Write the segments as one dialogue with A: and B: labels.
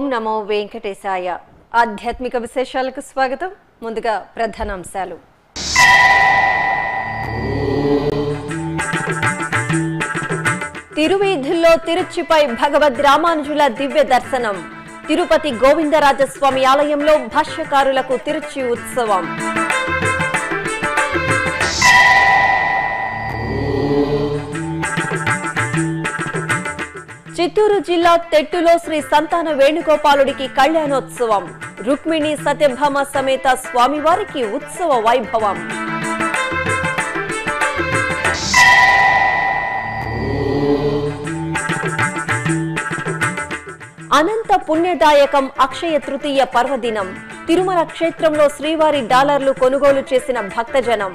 A: నమో వెంకటేశాయ ఆధ్యాత్మిక విశేషాలకు స్వాగతం ముందుగా ప్రధానాంశాలు తిరువీధుల్లో తిరుచిపై భగవద్ రామానుజుల దివ్య దర్శనం తిరుపతి గోవిందరాజస్వామి ఆలయంలో భాష్యకారులకు తిరుచి ఉత్సవం చిత్తూరు జిల్లా తెట్టులో శ్రీ సంతాన వేణుగోపాలుడికి కళ్యాణోత్సవం రుక్మిణి సత్యభామ సమేత స్వామివారికి ఉత్సవ వైభవం అనంత పుణ్యదాయకం అక్షయ తృతీయ పర్వదినం తిరుమల క్షేత్రంలో శ్రీవారి డాలర్లు కొనుగోలు చేసిన భక్తజనం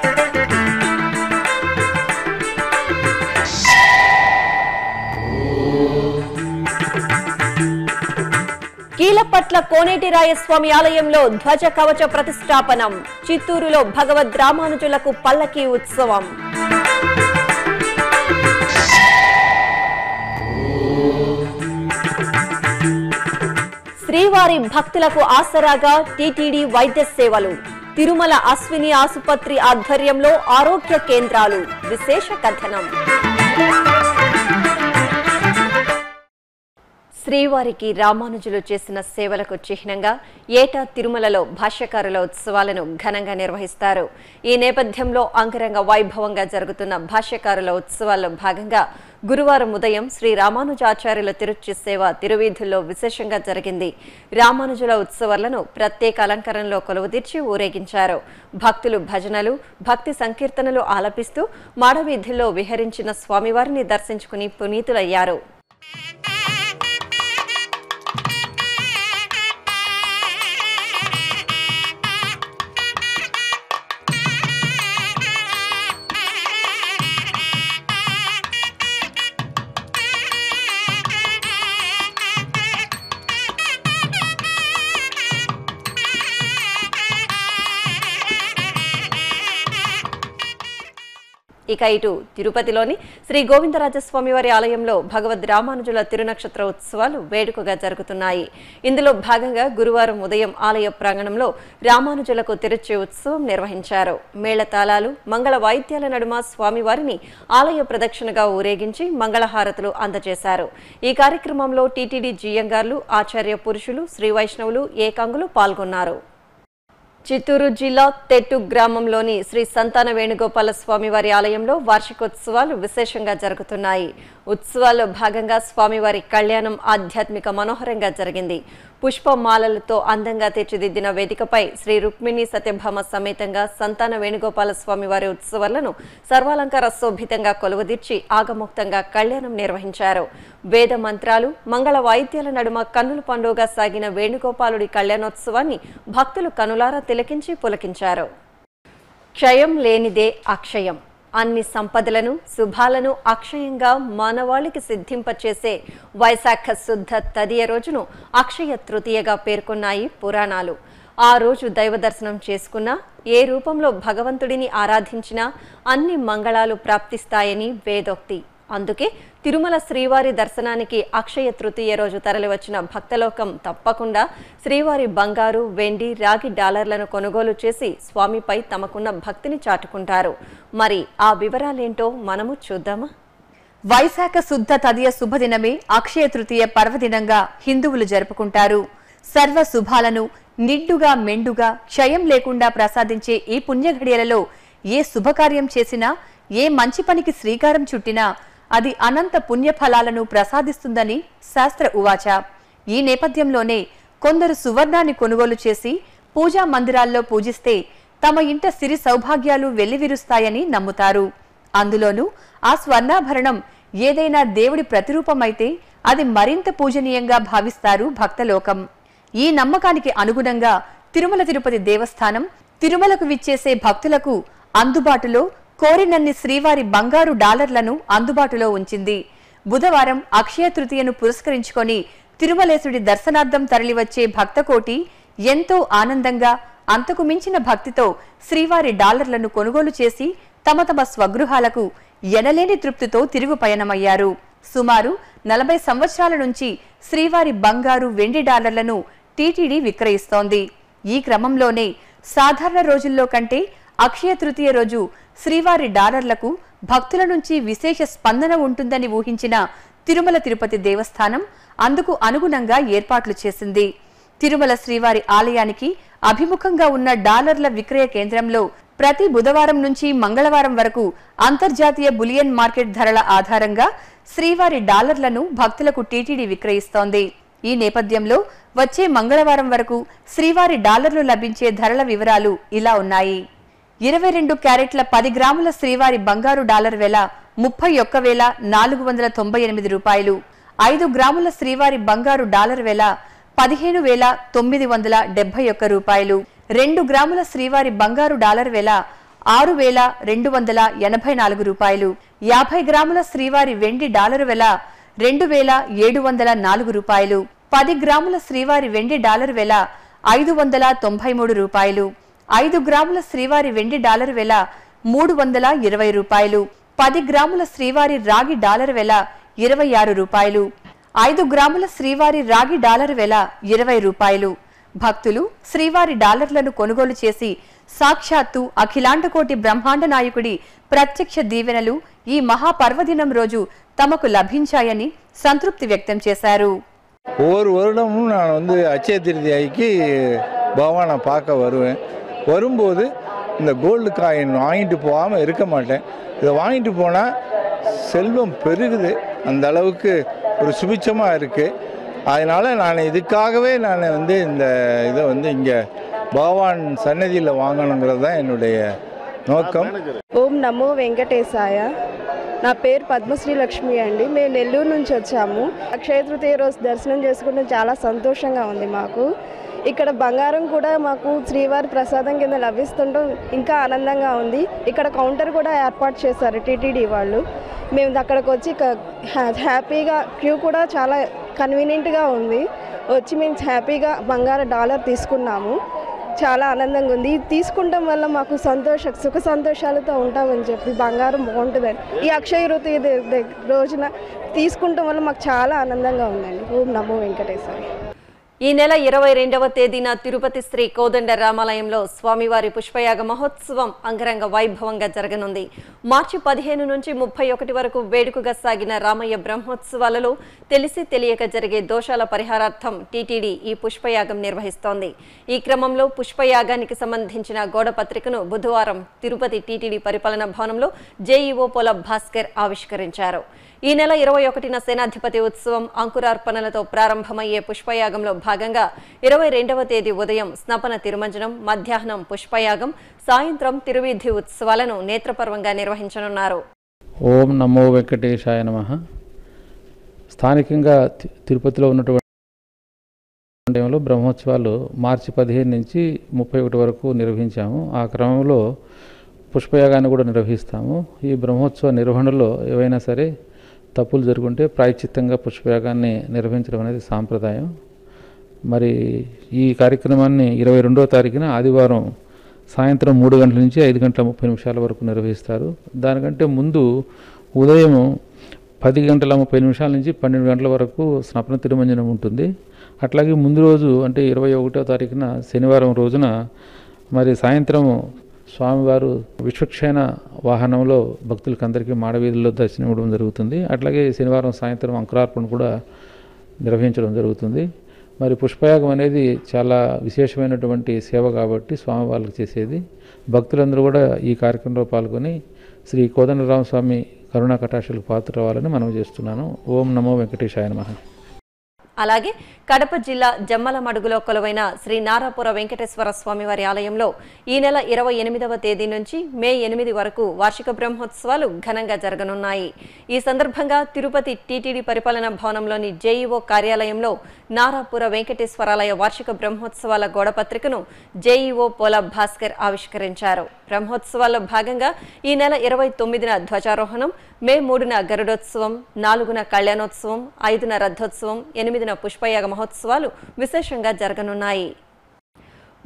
A: కీలపట్ల కోనేటి రాయస్వామి ఆలయంలో ధ్వజ కవచ ప్రతిష్టాపనం చిత్తూరులో భగవద్ రామానుజులకు పల్లకి ఉత్సవం శ్రీవారి భక్తులకు ఆసరాగా టీటీడీ వైద్య సేవలు తిరుమల అశ్విని ఆసుపత్రి ఆధ్వర్యంలో ఆరోగ్య కేంద్రాలు విశేష కథనం శ్రీవారికి రామానుజులు చేసిన సేవలకు చిహ్నంగా ఏటా తిరుమలలో భాష్యకారుల ఉత్సవాలను ఘనంగా నిర్వహిస్తారు ఈ నేపథ్యంలో అంగరంగ వైభవంగా జరుగుతున్న భాష్యకారుల ఉత్సవాల్లో భాగంగా గురువారం ఉదయం శ్రీ రామానుజాచార్యుల తిరుచి సేవ తిరువీధుల్లో విశేషంగా జరిగింది రామానుజుల ఉత్సవాలను ప్రత్యేక అలంకరణలో కొలువుదీర్చి ఊరేగించారు భక్తులు భజనలు భక్తి సంకీర్తనలు ఆలపిస్తూ మాడవీధుల్లో విహరించిన స్వామివారిని దర్శించుకుని పునీతులయ్యారు ఇక ఇటు తిరుపతిలోని శ్రీ గోవిందరాజస్వామి వారి ఆలయంలో భగవద్ రామానుజుల తిరునక్షత్ర ఉత్సవాలు వేడుకగా జరుగుతున్నాయి ఇందులో భాగంగా గురువారం ఉదయం ఆలయ ప్రాంగణంలో రామానుజులకు తిరుచి ఉత్సవం నిర్వహించారు మేళతాళాలు మంగళ వాయిద్యాల నడుమ స్వామివారిని ఆలయ ప్రదక్షిణగా ఊరేగించి మంగళహారతులు అందజేశారు ఈ కార్యక్రమంలో టీటీడీ జీయంగార్లు ఆచార్య పురుషులు శ్రీ వైష్ణవులు ఏకాంగులు పాల్గొన్నారు చిత్తూరు జిల్లా తెట్టు గ్రామంలోని శ్రీ సంతాన వేణుగోపాల స్వామివారి ఆలయంలో వార్షికోత్సవాలు విశేషంగా జరుగుతున్నాయి ఉత్సవాల్లో భాగంగా స్వామివారి కళ్యాణం ఆధ్యాత్మిక మనోహరంగా జరిగింది పుష్పమాలలతో అందంగా తీర్చిదిద్దిన వేదికపై శ్రీ రుక్మిణి సత్యభామ సమేతంగా సంతాన వేణుగోపాల స్వామివారి ఉత్సవాలను సర్వాలంకార శోభితంగా కొలువుదీర్చి ఆగముక్తంగా కళ్యాణం నిర్వహించారు వేద మంత్రాలు మంగళ వాయిద్యాల నడుమ కన్నుల పండుగగా సాగిన వేణుగోపాలుడి కళ్యాణోత్సవాన్ని భక్తులు కనులారా తిలకించి పులకించారు క్షయం లేనిదే అక్షయం అన్ని సంపదలను శుభాలను అక్షయంగా మానవాళికి సిద్ధింపచేసే వైశాఖ శుద్ధ తదియ రోజును అక్షయ తృతీయగా పేర్కొన్నాయి పురాణాలు ఆ రోజు దైవ దర్శనం చేసుకున్నా ఏ రూపంలో భగవంతుడిని ఆరాధించినా అన్ని మంగళాలు ప్రాప్తిస్తాయని వేదోక్తి అందుకే తిరుమల శ్రీవారి దర్శనానికి అక్షయ తృతీయ రోజు తరలివచ్చిన భక్తలోకం తప్పకుండా శ్రీవారి బంగారు వెండి రాగి డాలర్లను కొనుగోలు చేసి స్వామిపై తమకున్న భక్తిని చాటుకుంటారు మరి ఆ వివరాలేంటో మనము చూద్దామా
B: వైశాఖ శుద్ధ తదియ శుభదినమే అక్షయ తృతీయ పర్వదినంగా హిందువులు జరుపుకుంటారు సర్వ శుభాలను నిండుగా మెండుగా క్షయం లేకుండా ప్రసాదించే ఈ పుణ్యఘడియలలో ఏ శుభకార్యం చేసినా ఏ మంచి పనికి శ్రీకారం చుట్టినా అది అనంత పుణ్యఫలాలను ప్రసాదిస్తుందని శాస్త్ర ఉవాచ ఈ నేపథ్యంలోనే కొందరు సువర్ణాన్ని కొనుగోలు చేసి పూజా మందిరాల్లో పూజిస్తే తమ ఇంట సిరి సౌభాగ్యాలు వెల్లివిరుస్తాయని నమ్ముతారు అందులోనూ ఆ స్వర్ణాభరణం ఏదైనా దేవుడి ప్రతిరూపమైతే అది మరింత పూజనీయంగా భావిస్తారు భక్తలోకం ఈ నమ్మకానికి అనుగుణంగా తిరుమల తిరుపతి దేవస్థానం తిరుమలకు విచ్చేసే భక్తులకు అందుబాటులో కోరినన్ని శ్రీవారి బంగారు డాలర్లను అందుబాటులో ఉంచింది బుధవారం అక్షయ తృతీయను పురస్కరించుకొని తిరుమలేశుడి దర్శనార్థం తరలివచ్చే భక్తకోటి ఎంతో ఆనందంగా అంతకు మించిన భక్తితో శ్రీవారి డాలర్లను కొనుగోలు చేసి తమ తమ స్వగృహాలకు ఎనలేని తృప్తితో తిరుగు పయనమయ్యారు సుమారు నలభై సంవత్సరాల నుంచి శ్రీవారి బంగారు వెండి డాలర్లను టీటీడీ విక్రయిస్తోంది ఈ క్రమంలోనే సాధారణ రోజుల్లో కంటే అక్షయ తృతీయ రోజు శ్రీవారి డాలర్లకు భక్తుల నుంచి విశేష స్పందన ఉంటుందని ఊహించిన తిరుమల తిరుపతి దేవస్థానం అందుకు అనుగుణంగా ఏర్పాట్లు చేసింది తిరుమల శ్రీవారి ఆలయానికి అభిముఖంగా ఉన్న డాలర్ల విక్రయ కేంద్రంలో ప్రతి బుధవారం నుంచి మంగళవారం వరకు అంతర్జాతీయ బులియన్ మార్కెట్ ధరల ఆధారంగా శ్రీవారి డాలర్లను భక్తులకు టీటీడీ విక్రయిస్తోంది ఈ నేపథ్యంలో వచ్చే మంగళవారం వరకు శ్రీవారి డాలర్లు లభించే ధరల వివరాలు ఇలా ఉన్నాయి ఇరవై రెండు క్యారెట్ల పది గ్రాముల శ్రీవారి బంగారు డాలర్ వెల ముప్పై ఒక్క వేల నాలుగు వందల తొంభై ఎనిమిది రూపాయలు ఐదు గ్రాముల శ్రీవారి బంగారు డాలర్ వెల పదిహేను వేల తొమ్మిది వందల డెబ్బై ఒక్క రూపాయలు రెండు గ్రాముల శ్రీవారి బంగారు డాలర్ వెల ఆరు వేల రెండు వందల ఎనభై నాలుగు రూపాయలు యాభై గ్రాముల శ్రీవారి వెండి డాలరు వెల రెండు వేల ఏడు వందల నాలుగు రూపాయలు పది గ్రాముల శ్రీవారి వెండి డాలర్ వెల ఐదు వందల తొంభై మూడు రూపాయలు ఐదు గ్రాముల శ్రీవారి వెండి డాలర్ వెల మూడు వందల ఇరవై రూపాయలు పది గ్రాముల శ్రీవారి రాగి డాలర్ వెల ఇరవై ఆరు రూపాయలు ఐదు గ్రాముల శ్రీవారి రాగి డాలర్ వెల ఇరవై రూపాయలు భక్తులు శ్రీవారి డాలర్లను కొనుగోలు చేసి సాక్షాత్తు అఖిలాండకోటి బ్రహ్మాండ నాయకుడి ప్రత్యక్ష దీవెనలు ఈ మహాపర్వదినం రోజు తమకు లభించాయని సంతృప్తి వ్యక్తం చేశారు
C: ஒவ்வொரு வருடமும் நான் வந்து அச்சய திருதியாய்க்கு பகவானை பார்க்க வருவேன் வரும்போது இந்த கோல்டு காயின் வாங்கிட்டு போகாமல் இருக்க மாட்டேன் இதை வாங்கிட்டு போனால் செல்வம் பெருகுது அந்த அளவுக்கு ஒரு சுபிச்சமாக இருக்குது அதனால் நான் இதுக்காகவே நான் வந்து இந்த இதை வந்து இங்கே பகவான் சன்னதியில் வாங்கணுங்கிறது தான் என்னுடைய நோக்கம்
D: ఓం నమో వెంకటేశాయ నా పేరు పద్మశ్రీ లక్ష్మి అండి మేము నెల్లూరు నుంచి వచ్చాము అక్షయ తృతీయ రోజు దర్శనం చేసుకుంటే చాలా సంతోషంగా ఉంది మాకు ఇక్కడ బంగారం కూడా మాకు శ్రీవారి ప్రసాదం కింద లభిస్తుండడం ఇంకా ఆనందంగా ఉంది ఇక్కడ కౌంటర్ కూడా ఏర్పాటు చేశారు టీటీడీ వాళ్ళు మేము అక్కడికి వచ్చి క- హ్యా- హ్యాపీగా క్యూ కూడా చాలా కన్వీనియంట్గా ఉంది వచ్చి మేము హ్యాపీగా బంగారు డాలర్ తీసుకున్నాము చాలా ఆనందంగా ఉంది ఇది తీసుకుంటాం వల్ల మాకు సంతోష సుఖ సంతోషాలతో ఉంటామని చెప్పి బంగారం బాగుంటుందని ఈ అక్షయ ఋతు రోజున తీసుకుంటాం వల్ల మాకు చాలా ఆనందంగా ఉందండి ఓం నమో వెంకటేశ్వరి
A: ఈ నెల ఇరవై రెండవ తేదీన తిరుపతి శ్రీ కోదండ రామాలయంలో స్వామివారి పుష్పయాగ మహోత్సవం అంగరంగ వైభవంగా జరగనుంది మార్చి పదిహేను నుంచి ముప్పై ఒకటి వరకు వేడుకగా సాగిన రామయ్య బ్రహ్మోత్సవాలలో తెలిసి తెలియక జరిగే దోషాల పరిహారార్థం టీటీడీ ఈ పుష్పయాగం నిర్వహిస్తోంది ఈ క్రమంలో పుష్పయాగానికి సంబంధించిన గోడ పత్రికను బుధవారం తిరుపతి టీటీడీ పరిపాలనా భవనంలో జేఈఓ పొల భాస్కర్ ఆవిష్కరించారు ఈ నెల ఇరవై ఒకటిన సేనాధిపతి ఉత్సవం అంకురార్పణలతో ప్రారంభమయ్యే పుష్పయాగంలో భాగంగా ఇరవై రెండవ తేదీ ఉదయం స్నపన తిరుమంజనం మధ్యాహ్నం పుష్పయాగం సాయంత్రం తిరువీధి ఉత్సవాలను నేత్రపర్వంగా నిర్వహించనున్నారు
E: ఓం నమో వెంకటేశాయ నమ స్థానికంగా తి- తిరుపతిలో ఉన్నటువంటి టైంలో బ్రహ్మోత్సవాలు మార్చి పదిహేను నుంచి ముప్పై ఒకటి వరకు నిర్వహించాము ఆ క్రమంలో పుష్పయాగాన్ని కూడా నిర్వహిస్తాము ఈ బ్రహ్మోత్సవ నిర్వహణలో ఏవైనా సరే తప్పులు జరుగుంటే ప్రాయశ్చిత్తంగా పుష్పయాగాన్ని నిర్వహించడం అనేది సాంప్రదాయం మరి ఈ కార్యక్రమాన్ని ఇరవై రెండవ తారీఖున ఆదివారం సాయంత్రం మూడు గంటల నుంచి ఐదు గంటల ముప్పై నిమిషాల వరకు నిర్వహిస్తారు దానికంటే ముందు ఉదయం పది గంటల ముప్పై నిమిషాల నుంచి పన్నెండు గంటల వరకు స్నపన తిరుమంజనం ఉంటుంది అట్లాగే ముందు రోజు అంటే ఇరవై ఒకటో తారీఖున శనివారం రోజున మరి సాయంత్రం స్వామివారు విశ్వక్షేణ వాహనంలో భక్తులకు అందరికీ మాడవీధుల్లో దర్శనం ఇవ్వడం జరుగుతుంది అట్లాగే శనివారం సాయంత్రం అంకురార్పణ కూడా నిర్వహించడం జరుగుతుంది మరి పుష్పయాగం అనేది చాలా విశేషమైనటువంటి సేవ కాబట్టి స్వామి వాళ్ళకి చేసేది భక్తులందరూ కూడా ఈ కార్యక్రమంలో పాల్గొని శ్రీ కోదండరామ స్వామి కరుణా కటాక్షలకు పాత్ర అవ్వాలని మనం చేస్తున్నాను ఓం నమో వెంకటేశాయ నమః
A: అలాగే కడప జిల్లా జమ్మలమడుగులో కొలువైన శ్రీ నారాపుర వెంకటేశ్వర స్వామివారి ఆలయంలో ఈ నెల ఇరవై ఎనిమిదవ తేదీ నుంచి మే ఎనిమిది వరకు వార్షిక బ్రహ్మోత్సవాలు ఘనంగా జరగనున్నాయి ఈ సందర్భంగా తిరుపతి టీటీడీ పరిపాలనా భవనంలోని జేఈఓ కార్యాలయంలో నారాపుర వెంకటేశ్వరాలయ వార్షిక బ్రహ్మోత్సవాల గోడపత్రికను జేఈఓ పోల భాస్కర్ ఆవిష్కరించారు బ్రహ్మోత్సవాల్లో భాగంగా ఈ నెల ఇరవై తొమ్మిదిన ధ్వజారోహణం మే మూడున గరుడోత్సవం నాలుగున కళ్యాణోత్సవం ఐదున రథోత్సవం ఎనిమిదిన పుష్పయాగ మహోత్సవాలు విశేషంగా జరగనున్నాయి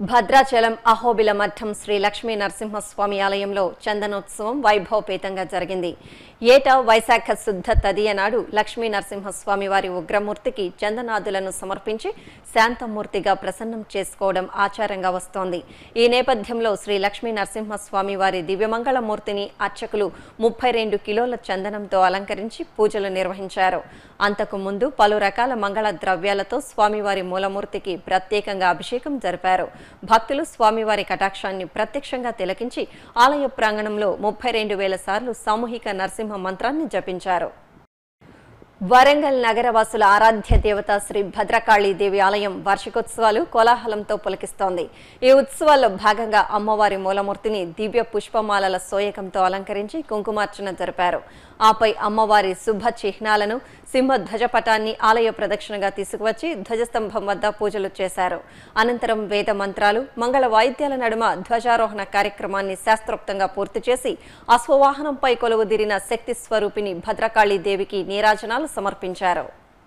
A: భద్రాచలం అహోబిల మఠం శ్రీ లక్ష్మీ నరసింహస్వామి ఆలయంలో చందనోత్సవం వైభవపేతంగా జరిగింది ఏటా వైశాఖ శుద్ధ తదియ నాడు లక్ష్మీ నరసింహస్వామి వారి ఉగ్రమూర్తికి చందనాదులను సమర్పించి శాంతమూర్తిగా ప్రసన్నం చేసుకోవడం ఆచారంగా వస్తోంది ఈ నేపథ్యంలో శ్రీ లక్ష్మీ నరసింహస్వామి వారి దివ్యమంగళ మూర్తిని అర్చకులు ముప్పై రెండు కిలోల చందనంతో అలంకరించి పూజలు నిర్వహించారు అంతకు ముందు పలు రకాల మంగళ ద్రవ్యాలతో స్వామివారి మూలమూర్తికి ప్రత్యేకంగా అభిషేకం జరిపారు భక్తులు స్వామివారి కటాక్షాన్ని ప్రత్యక్షంగా తిలకించి ఆలయ ప్రాంగణంలో ముప్పై రెండు వేల సార్లు సామూహిక నరసింహ మంత్రాన్ని జపించారు వరంగల్ నగరవాసుల ఆరాధ్య దేవత శ్రీ భద్రకాళీదేవి ఆలయం వార్షికోత్సవాలు కోలాహలంతో పులకిస్తోంది ఈ ఉత్సవాల్లో భాగంగా అమ్మవారి మూలమూర్తిని దివ్య పుష్పమాలల సోయకంతో అలంకరించి కుంకుమార్చన జరిపారు ఆపై అమ్మవారి శుభ చిహ్నాలను సింహ ధ్వజపటాన్ని ఆలయ ప్రదక్షిణగా తీసుకువచ్చి ధ్వజస్తంభం వద్ద పూజలు చేశారు అనంతరం వేద మంత్రాలు మంగళ వాయిద్యాల నడుమ ధ్వజారోహణ కార్యక్రమాన్ని శాస్త్రోక్తంగా పూర్తి చేసి అశ్వవాహనంపై కొలువుదీరిన శక్తి స్వరూపిణి భద్రకాళీ దేవికి నీరాజనాలు సమర్పించారు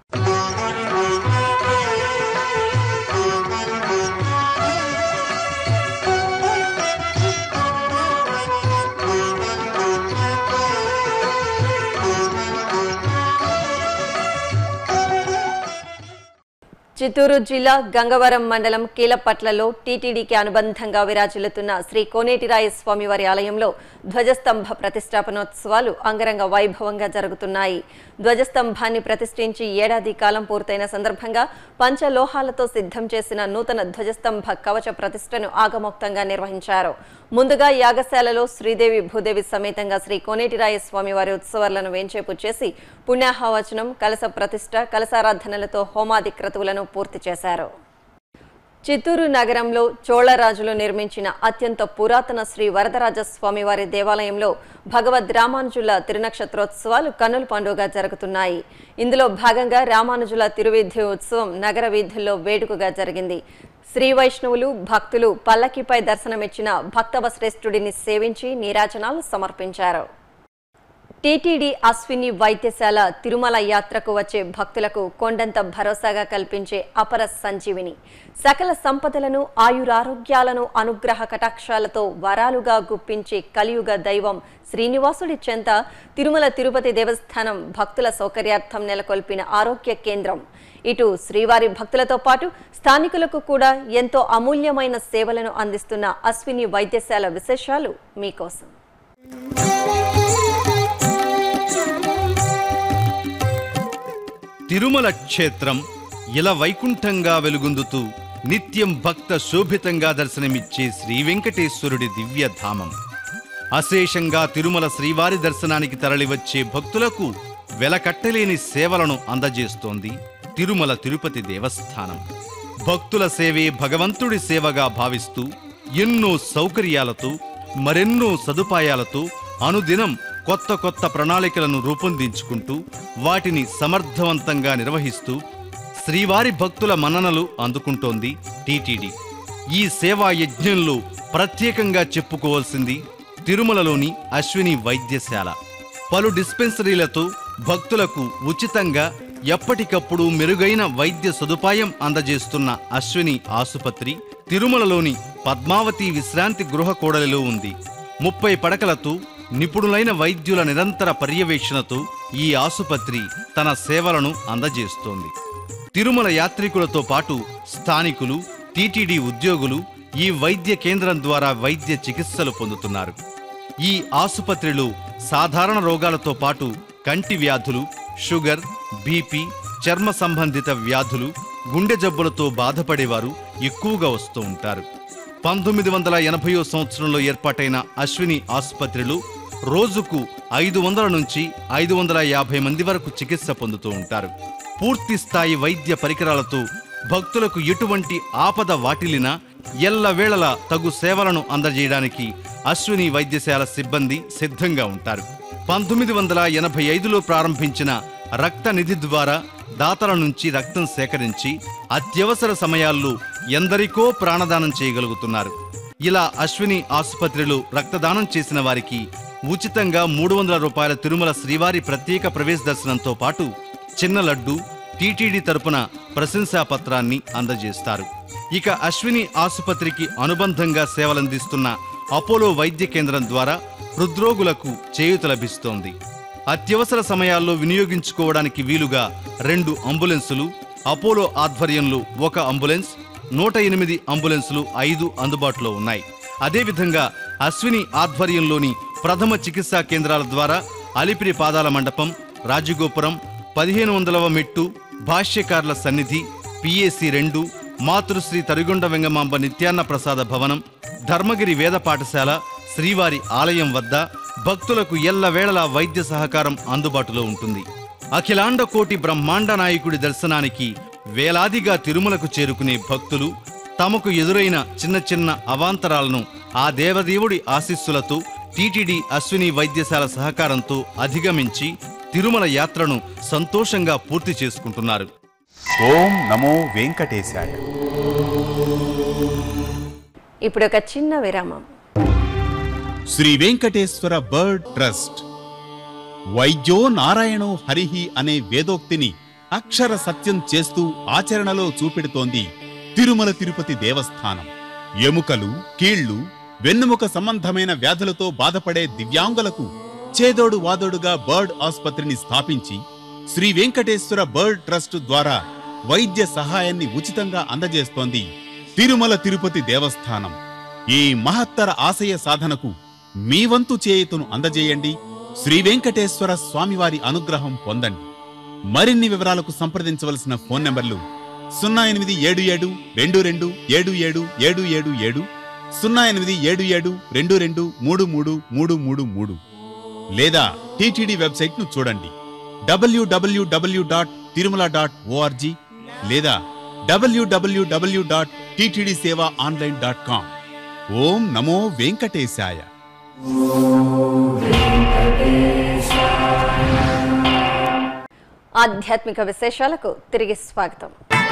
A: చిత్తూరు జిల్లా గంగవరం మండలం కీలపట్లలో టీటీడీకి అనుబంధంగా విరాజిల్లుతున్న శ్రీ కోనేటిరాయ స్వామివారి ఆలయంలో ధ్వజస్తంభ ప్రతిష్టాపనోత్సవాలు అంగరంగ వైభవంగా జరుగుతున్నాయి ధ్వజస్తంభాన్ని ప్రతిష్ఠించి ఏడాది కాలం పూర్తయిన సందర్భంగా పంచలోహాలతో సిద్ధం చేసిన నూతన ధ్వజస్తంభ కవచ ప్రతిష్టను ఆగమోక్తంగా నిర్వహించారు ముందుగా యాగశాలలో శ్రీదేవి భూదేవి సమేతంగా శ్రీ కోనేటిరాయ స్వామివారి ఉత్సవాలను వేంచేపు చేసి పుణ్యాహవచనం కలస ప్రతిష్ట కలసారాధనలతో హోమాది క్రతువులను పూర్తి చేశారు చిత్తూరు నగరంలో చోళరాజులు నిర్మించిన అత్యంత పురాతన శ్రీ వరదరాజ స్వామివారి దేవాలయంలో భగవద్ రామానుజుల తిరునక్షత్రోత్సవాలు కన్నుల పండుగ జరుగుతున్నాయి ఇందులో భాగంగా రామానుజుల తిరువీధి ఉత్సవం నగర వీధుల్లో వేడుకగా జరిగింది శ్రీ వైష్ణవులు భక్తులు పల్లకిపై దర్శనమిచ్చిన భక్తవశ్రేష్ఠుడిని సేవించి నీరాజనాలు సమర్పించారు టీటీడీ అశ్విని వైద్యశాల తిరుమల యాత్రకు వచ్చే భక్తులకు కొండంత భరోసాగా కల్పించే అపర సంజీవిని సకల సంపదలను ఆయురారోగ్యాలను అనుగ్రహ కటాక్షాలతో వరాలుగా గుప్పించే కలియుగ దైవం శ్రీనివాసుడి చెంత తిరుమల తిరుపతి దేవస్థానం భక్తుల సౌకర్యార్థం నెలకొల్పిన ఆరోగ్య కేంద్రం ఇటు శ్రీవారి భక్తులతో పాటు స్థానికులకు కూడా ఎంతో అమూల్యమైన సేవలను అందిస్తున్న అశ్విని వైద్యశాల విశేషాలు మీకోసం
F: తిరుమల క్షేత్రం ఇలా వైకుంఠంగా వెలుగొందుతూ నిత్యం భక్త శోభితంగా దర్శనమిచ్చే శ్రీ వెంకటేశ్వరుడి దివ్యధామం అశేషంగా తిరుమల శ్రీవారి దర్శనానికి తరలివచ్చే భక్తులకు వెలకట్టలేని సేవలను అందజేస్తోంది తిరుమల తిరుపతి దేవస్థానం భక్తుల సేవే భగవంతుడి సేవగా భావిస్తూ ఎన్నో సౌకర్యాలతో మరెన్నో సదుపాయాలతో అనుదినం కొత్త కొత్త ప్రణాళికలను రూపొందించుకుంటూ వాటిని సమర్థవంతంగా నిర్వహిస్తూ శ్రీవారి భక్తుల మన్ననలు అందుకుంటోంది టీటీడీ ఈ సేవా యజ్ఞంలో ప్రత్యేకంగా చెప్పుకోవాల్సింది తిరుమలలోని అశ్విని వైద్యశాల పలు డిస్పెన్సరీలతో భక్తులకు ఉచితంగా ఎప్పటికప్పుడు మెరుగైన వైద్య సదుపాయం అందజేస్తున్న అశ్విని ఆసుపత్రి తిరుమలలోని పద్మావతి విశ్రాంతి గృహ కూడలిలో ఉంది ముప్పై పడకలతో నిపుణులైన వైద్యుల నిరంతర పర్యవేక్షణతో ఈ ఆసుపత్రి తన సేవలను అందజేస్తోంది తిరుమల యాత్రికులతో పాటు స్థానికులు టీటీడీ ఉద్యోగులు ఈ వైద్య కేంద్రం ద్వారా వైద్య చికిత్సలు పొందుతున్నారు ఈ ఆసుపత్రిలో సాధారణ రోగాలతో పాటు కంటి వ్యాధులు షుగర్ బీపీ చర్మ సంబంధిత వ్యాధులు గుండె జబ్బులతో బాధపడేవారు ఎక్కువగా వస్తూ ఉంటారు పంతొమ్మిది వందల ఎనభైయో సంవత్సరంలో ఏర్పాటైన అశ్విని ఆసుపత్రిలో రోజుకు ఐదు వందల నుంచి ఐదు వందల యాభై మంది వరకు చికిత్స పొందుతూ ఉంటారు పూర్తి స్థాయి వైద్య పరికరాలతో భక్తులకు ఎటువంటి ఆపద వాటిల్లినా ఎల్లవేళలా తగు సేవలను అందజేయడానికి అశ్విని వైద్యశాల సిబ్బంది సిద్ధంగా ఉంటారు పంతొమ్మిది వందల ఎనభై ఐదులో ప్రారంభించిన రక్త నిధి ద్వారా దాతల నుంచి రక్తం సేకరించి అత్యవసర సమయాల్లో ఎందరికో ప్రాణదానం చేయగలుగుతున్నారు ఇలా అశ్విని ఆసుపత్రిలో రక్తదానం చేసిన వారికి ఉచితంగా మూడు వందల రూపాయల తిరుమల శ్రీవారి ప్రత్యేక ప్రవేశ దర్శనంతో పాటు చిన్న లడ్డు టీటీడీ తరపున ప్రశంసా పత్రాన్ని అందజేస్తారు ఇక అశ్విని ఆసుపత్రికి అనుబంధంగా సేవలందిస్తున్న అపోలో వైద్య కేంద్రం ద్వారా హృద్రోగులకు చేయూత లభిస్తోంది అత్యవసర సమయాల్లో వినియోగించుకోవడానికి వీలుగా రెండు అంబులెన్సులు అపోలో ఆధ్వర్యంలో ఒక అంబులెన్స్ నూట ఎనిమిది అంబులెన్సులు ఐదు అందుబాటులో ఉన్నాయి అదేవిధంగా అశ్విని ఆధ్వర్యంలోని ప్రథమ చికిత్సా కేంద్రాల ద్వారా అలిపిరి పాదాల మండపం రాజగోపురం పదిహేను వందలవ మెట్టు భాష్యకారుల సన్నిధి పిఏసి రెండు మాతృశ్రీ తరిగొండ వెంగమాంబ నిత్యాన్న ప్రసాద భవనం ధర్మగిరి వేద పాఠశాల శ్రీవారి ఆలయం వద్ద భక్తులకు ఎల్లవేళలా వైద్య సహకారం అందుబాటులో ఉంటుంది అఖిలాండ కోటి బ్రహ్మాండ నాయకుడి దర్శనానికి వేలాదిగా తిరుమలకు చేరుకునే భక్తులు తమకు ఎదురైన చిన్న చిన్న అవాంతరాలను ఆ దేవదేవుడి ఆశీస్సులతో టీటీడీ అశ్విని వైద్యశాల సహకారంతో అధిగమించి తిరుమల యాత్రను సంతోషంగా పూర్తి చేసుకుంటున్నారు
G: ఓం నమో వెంకటేశాయ
A: ఇప్పుడు ఒక చిన్న విరామం
G: శ్రీ వెంకటేశ్వర బర్డ్ ట్రస్ట్ వైద్యో నారాయణో హరిహి అనే వేదోక్తిని అక్షర సత్యం చేస్తూ ఆచరణలో చూపెడుతోంది తిరుమల తిరుపతి దేవస్థానం ఎముకలు కీళ్లు వెన్నుముక సంబంధమైన వ్యాధులతో బాధపడే దివ్యాంగులకు చేదోడు వాదోడుగా బర్డ్ ఆసుపత్రిని స్థాపించి శ్రీ వెంకటేశ్వర బర్డ్ ట్రస్ట్ ద్వారా వైద్య సహాయాన్ని ఉచితంగా అందజేస్తోంది తిరుమల తిరుపతి దేవస్థానం ఈ మహత్తర ఆశయ సాధనకు మీ వంతు చేయుతును అందజేయండి శ్రీ వెంకటేశ్వర స్వామివారి అనుగ్రహం పొందండి మరిన్ని వివరాలకు సంప్రదించవలసిన ఫోన్ నంబర్లు సున్నా ఎనిమిది ఏడు ఏడు రెండు రెండు ఏడు ఏడు ఏడు ఏడు ఏడు సున్నా ఎనిమిది ఏడు ఏడు రెండు రెండు మూడు మూడు మూడు మూడు మూడు లేదా టీటీడీ వెబ్సైట్ ను చూడండి W W W dot Tirumala dot O R G లేదా W W W dot TTD seva online dot com ఓం నమో వెంకటేశాయ
A: ఆధ్యాత్మిక విశేషాలకు తిరిగి స్వాగతం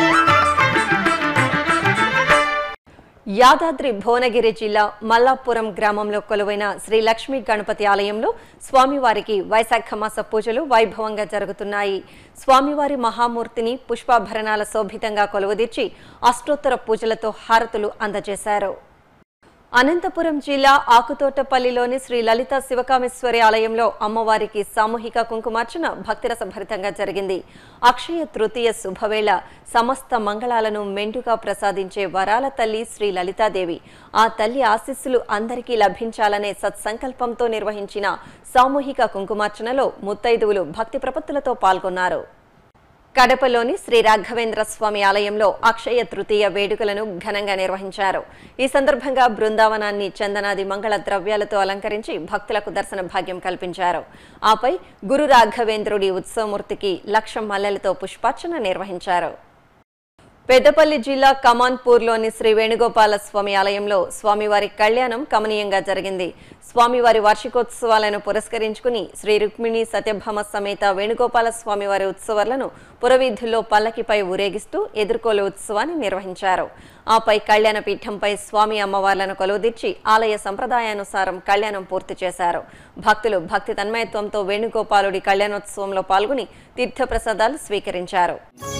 A: యాదాద్రి భువనగిరి జిల్లా మల్లాపురం గ్రామంలో కొలువైన శ్రీ లక్ష్మీ గణపతి ఆలయంలో స్వామివారికి వైశాఖ మాస పూజలు వైభవంగా జరుగుతున్నాయి స్వామివారి మహామూర్తిని పుష్పాభరణాల శోభితంగా కొలువుదీర్చి అష్టోత్తర పూజలతో హారతులు అందజేశారు అనంతపురం జిల్లా ఆకుతోటపల్లిలోని శ్రీ లలిత శివకామేశ్వరి ఆలయంలో అమ్మవారికి సామూహిక కుంకుమార్చన భక్తిరసభరితంగా జరిగింది అక్షయ తృతీయ శుభవేళ సమస్త మంగళాలను మెండుగా ప్రసాదించే వరాల తల్లి శ్రీ లలితాదేవి ఆ తల్లి ఆశీస్సులు అందరికీ లభించాలనే సత్సంకల్పంతో నిర్వహించిన సామూహిక కుంకుమార్చనలో ముత్తైదువులు భక్తి ప్రపత్తులతో పాల్గొన్నారు కడపలోని శ్రీ రాఘవేంద్ర స్వామి ఆలయంలో అక్షయ తృతీయ వేడుకలను ఘనంగా నిర్వహించారు ఈ సందర్భంగా బృందావనాన్ని చందనాది మంగళ ద్రవ్యాలతో అలంకరించి భక్తులకు దర్శన భాగ్యం కల్పించారు ఆపై గురు రాఘవేంద్రుడి ఉత్సవమూర్తికి లక్ష మల్లెలతో పుష్పార్చన నిర్వహించారు పెద్దపల్లి జిల్లా కమాన్పూర్లోని శ్రీ వేణుగోపాల స్వామి ఆలయంలో స్వామివారి కళ్యాణం కమనీయంగా జరిగింది స్వామివారి వార్షికోత్సవాలను పురస్కరించుకుని శ్రీ రుక్మిణి సత్యభామ సమేత వేణుగోపాల స్వామివారి ఉత్సవాలను పురవీధుల్లో పల్లకిపై ఊరేగిస్తూ ఎదుర్కోలు ఉత్సవాన్ని నిర్వహించారు ఆపై కళ్యాణ పీఠంపై స్వామి అమ్మవార్లను కొలువుదీర్చి ఆలయ సంప్రదాయానుసారం కళ్యాణం పూర్తి చేశారు భక్తులు భక్తి తన్మయత్వంతో వేణుగోపాలుడి కళ్యాణోత్సవంలో పాల్గొని తీర్థప్రసాదాలు స్వీకరించారు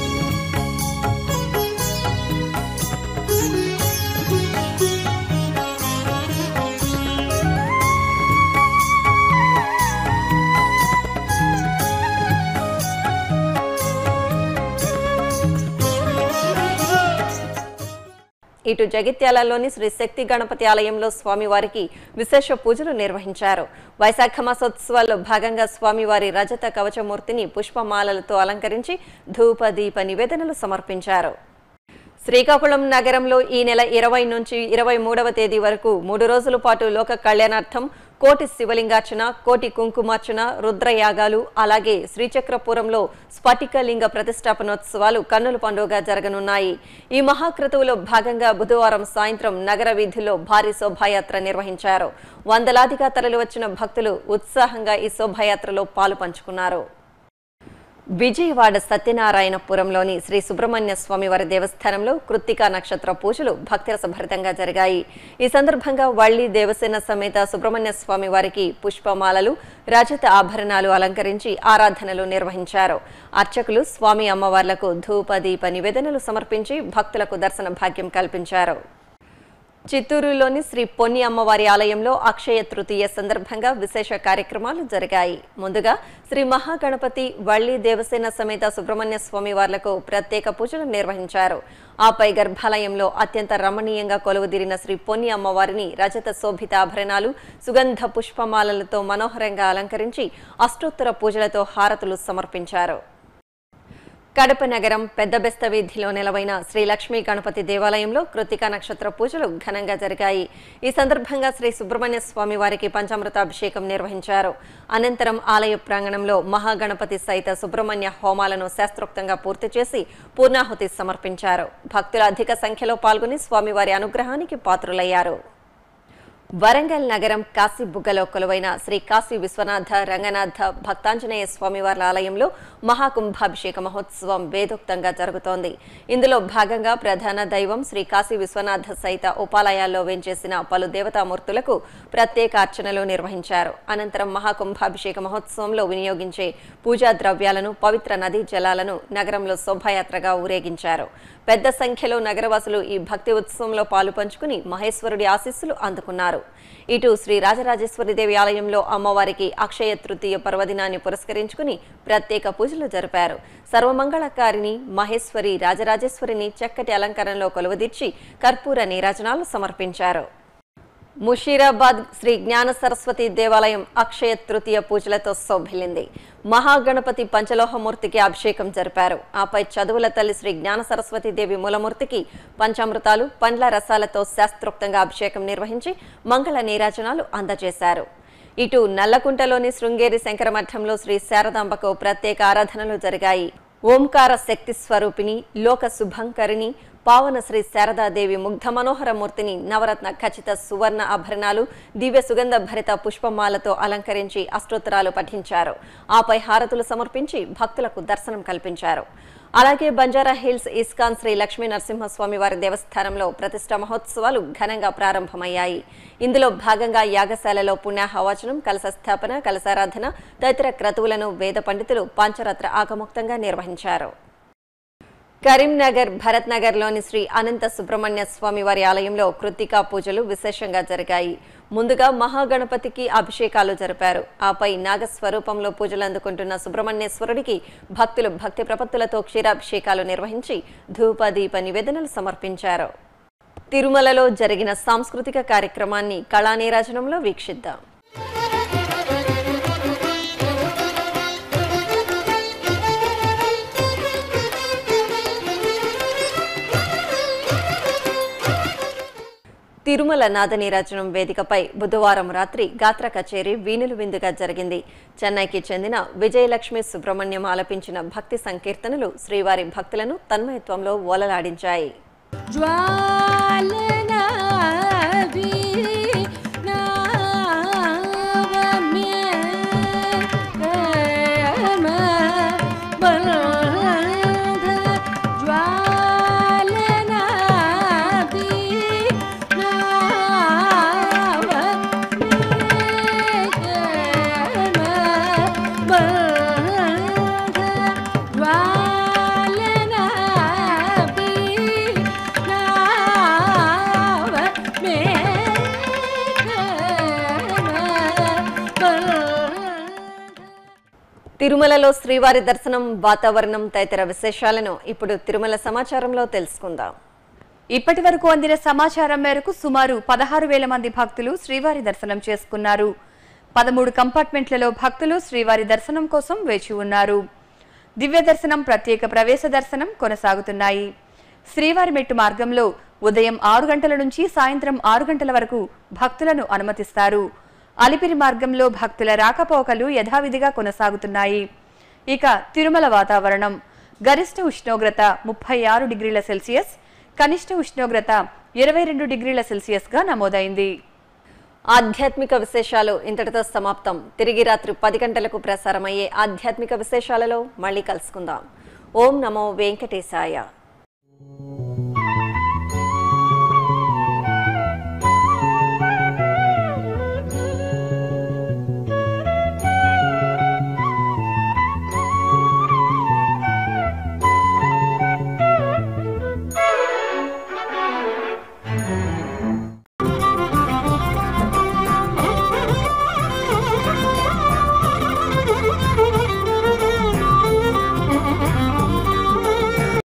A: ఇటు జగిత్యాలలోని శ్రీ శక్తి గణపతి ఆలయంలో స్వామివారికి విశేష పూజలు నిర్వహించారు వైశాఖ మాసోత్సవాల్లో భాగంగా స్వామివారి రజత కవచమూర్తిని పుష్పమాలలతో అలంకరించి ధూప దీప నివేదనలు సమర్పించారు శ్రీకాకుళం నగరంలో ఈ నెల ఇరవై నుంచి ఇరవై మూడవ తేదీ వరకు మూడు రోజుల పాటు లోక కళ్యాణార్థం కోటి శివలింగార్చన కోటి కుంకుమార్చన రుద్రయాగాలు అలాగే శ్రీచక్రపురంలో స్ఫటికలింగ ప్రతిష్టాపనోత్సవాలు కన్నుల పండుగగా జరగనున్నాయి ఈ మహాక్రతువులో భాగంగా బుధవారం సాయంత్రం నగర వీధుల్లో భారీ శోభాయాత్ర నిర్వహించారు వందలాదిగా తరలివచ్చిన భక్తులు ఉత్సాహంగా ఈ శోభాయాత్రలో పాలు పంచుకున్నారు విజయవాడ సత్యనారాయణపురంలోని శ్రీ సుబ్రహ్మణ్య స్వామి వారి దేవస్థానంలో కృత్తికా నక్షత్ర పూజలు భక్తిరసభరితంగా జరిగాయి ఈ సందర్భంగా వల్లి దేవసేన సమేత సుబ్రహ్మణ్య స్వామి వారికి పుష్పమాలలు రజత ఆభరణాలు అలంకరించి ఆరాధనలు నిర్వహించారు అర్చకులు స్వామి అమ్మవార్లకు ధూప దీప నివేదనలు సమర్పించి భక్తులకు దర్శన భాగ్యం కల్పించారు చిత్తూరులోని శ్రీ పొన్ని అమ్మవారి ఆలయంలో అక్షయ తృతీయ సందర్భంగా విశేష కార్యక్రమాలు జరిగాయి ముందుగా శ్రీ మహాగణపతి వల్లి దేవసేన సమేత సుబ్రహ్మణ్య స్వామి వార్లకు ప్రత్యేక పూజలు నిర్వహించారు ఆపై గర్భాలయంలో అత్యంత రమణీయంగా కొలువుదీరిన శ్రీ పొన్ని అమ్మవారిని రజత శోభిత ఆభరణాలు సుగంధ పుష్పమాలలతో మనోహరంగా అలంకరించి అష్టోత్తర పూజలతో హారతులు సమర్పించారు కడప నగరం పెద్ద బెస్త వీధిలో నెలవైన శ్రీ లక్ష్మీ గణపతి దేవాలయంలో కృతికా నక్షత్ర పూజలు ఘనంగా జరిగాయి ఈ సందర్భంగా శ్రీ సుబ్రహ్మణ్య స్వామి వారికి పంచామృతాభిషేకం నిర్వహించారు అనంతరం ఆలయ ప్రాంగణంలో మహాగణపతి సహిత సుబ్రహ్మణ్య హోమాలను శాస్త్రోక్తంగా పూర్తి చేసి పూర్ణాహుతి సమర్పించారు భక్తులు అధిక సంఖ్యలో పాల్గొని స్వామివారి అనుగ్రహానికి పాత్రులయ్యారు వరంగల్ నగరం కాశీబుగ్గలో కొలువైన శ్రీ కాశీ విశ్వనాథ రంగనాథ భక్తాంజనేయ స్వామివార్ల ఆలయంలో మహాకుంభాభిషేక మహోత్సవం వేదోక్తంగా జరుగుతోంది ఇందులో భాగంగా ప్రధాన దైవం శ్రీ కాశీ విశ్వనాథ సహిత ఉపాలయాల్లో వేంచేసిన పలు దేవతామూర్తులకు ప్రత్యేక అర్చనలు నిర్వహించారు అనంతరం మహాకుంభాభిషేక మహోత్సవంలో వినియోగించే పూజా ద్రవ్యాలను పవిత్ర నదీ జలాలను నగరంలో శోభాయాత్రగా ఊరేగించారు పెద్ద సంఖ్యలో నగరవాసులు ఈ భక్తి ఉత్సవంలో పాలు పంచుకుని మహేశ్వరుడి ఆశీస్సులు అందుకున్నారు ఇటు శ్రీ రాజరాజేశ్వరి దేవి ఆలయంలో అమ్మవారికి అక్షయ తృతీయ పర్వదినాన్ని పురస్కరించుకుని ప్రత్యేక పూజలు జరిపారు సర్వమంగళకారిని మహేశ్వరి రాజరాజేశ్వరిని చక్కటి అలంకరణలో కొలువదీర్చి కర్పూర నీరాజనాలు సమర్పించారు ముషీరాబాద్ శ్రీ జ్ఞాన సరస్వతి దేవాలయం అక్షయ తృతీయ పూజలతో శోభిల్లింది మహాగణపతి పంచలోహమూర్తికి అభిషేకం జరిపారు ఆపై చదువుల తల్లి శ్రీ జ్ఞాన సరస్వతి దేవి మూలమూర్తికి పంచామృతాలు పండ్ల రసాలతో శాస్త్రోక్తంగా అభిషేకం నిర్వహించి మంగళ నీరాజనాలు అందజేశారు ఇటు నల్లకుంటలోని శృంగేరి శంకరమఠంలో శ్రీ శారదాంబకు ప్రత్యేక ఆరాధనలు జరిగాయి ఓంకార శక్తి స్వరూపిణి లోక శుభంకరిణి పావన శ్రీ శారదాదేవి ముగ్ధ మనోహర మూర్తిని నవరత్న ఖచ్చిత సువర్ణ ఆభరణాలు దివ్య సుగంధ భరిత పుష్పమాలతో అలంకరించి అష్టోత్తరాలు పఠించారు ఆపై హారతులు సమర్పించి భక్తులకు దర్శనం కల్పించారు అలాగే బంజారా హిల్స్ ఇస్కాన్ శ్రీ లక్ష్మీ నరసింహస్వామి వారి దేవస్థానంలో ప్రతిష్ట మహోత్సవాలు ఘనంగా ప్రారంభమయ్యాయి ఇందులో భాగంగా యాగశాలలో పుణ్యాహవాచనం కలశ స్థాపన కలశారాధన తదితర క్రతువులను వేద పండితులు పంచరత్ర ఆగముక్తంగా నిర్వహించారు కరీంనగర్ భరత్ నగర్లోని శ్రీ అనంత సుబ్రహ్మణ్య స్వామి వారి ఆలయంలో కృత్తికా పూజలు విశేషంగా జరిగాయి ముందుగా మహాగణపతికి అభిషేకాలు జరిపారు ఆపై నాగస్వరూపంలో పూజలు అందుకుంటున్న సుబ్రహ్మణ్యేశ్వరుడికి భక్తులు భక్తి ప్రపత్తులతో క్షీరాభిషేకాలు నిర్వహించి ధూప దీప నివేదనలు సమర్పించారు తిరుమలలో జరిగిన సాంస్కృతిక కార్యక్రమాన్ని కళానీరాజనంలో వీక్షిద్దాం తిరుమల నాదనీరాజనం వేదికపై బుధవారం రాత్రి గాత్ర కచేరీ వీణులు విందుగా జరిగింది చెన్నైకి చెందిన విజయలక్ష్మి సుబ్రహ్మణ్యం ఆలపించిన భక్తి సంకీర్తనలు శ్రీవారి భక్తులను తన్మయత్వంలో ఓలలాడించాయి తిరుమలలో శ్రీవారి దర్శనం వాతావరణం తదితర విశేషాలను ఇప్పుడు తిరుమల సమాచారంలో తెలుసుకుందాం
B: ఇప్పటి వరకు అందిన సమాచారం మేరకు సుమారు పదహారు వేల మంది భక్తులు శ్రీవారి దర్శనం చేసుకున్నారు పదమూడు కంపార్ట్మెంట్లలో భక్తులు శ్రీవారి దర్శనం కోసం వేచి ఉన్నారు దివ్య దర్శనం ప్రత్యేక ప్రవేశ దర్శనం కొనసాగుతున్నాయి శ్రీవారి మెట్టు మార్గంలో ఉదయం ఆరు గంటల నుంచి సాయంత్రం ఆరు గంటల వరకు భక్తులను అనుమతిస్తారు అలిపిరి మార్గంలో భక్తుల రాకపోకలు యథావిధిగా కొనసాగుతున్నాయి ఇక తిరుమల వాతావరణం గరిష్ట ఉష్ణోగ్రత ముప్పై ఆరు డిగ్రీల సెల్సియస్ కనిష్ట ఉష్ణోగ్రత ఇరవై రెండు డిగ్రీల సెల్సియస్గా నమోదైంది
A: ఆధ్యాత్మిక విశేషాలు ఇంతటితో సమాప్తం తిరిగి రాత్రి పది గంటలకు ప్రసారమయ్యే ఆధ్యాత్మిక విశేషాలలో మళ్ళీ కలుసుకుందాం ఓం నమో వెంకటేశాయ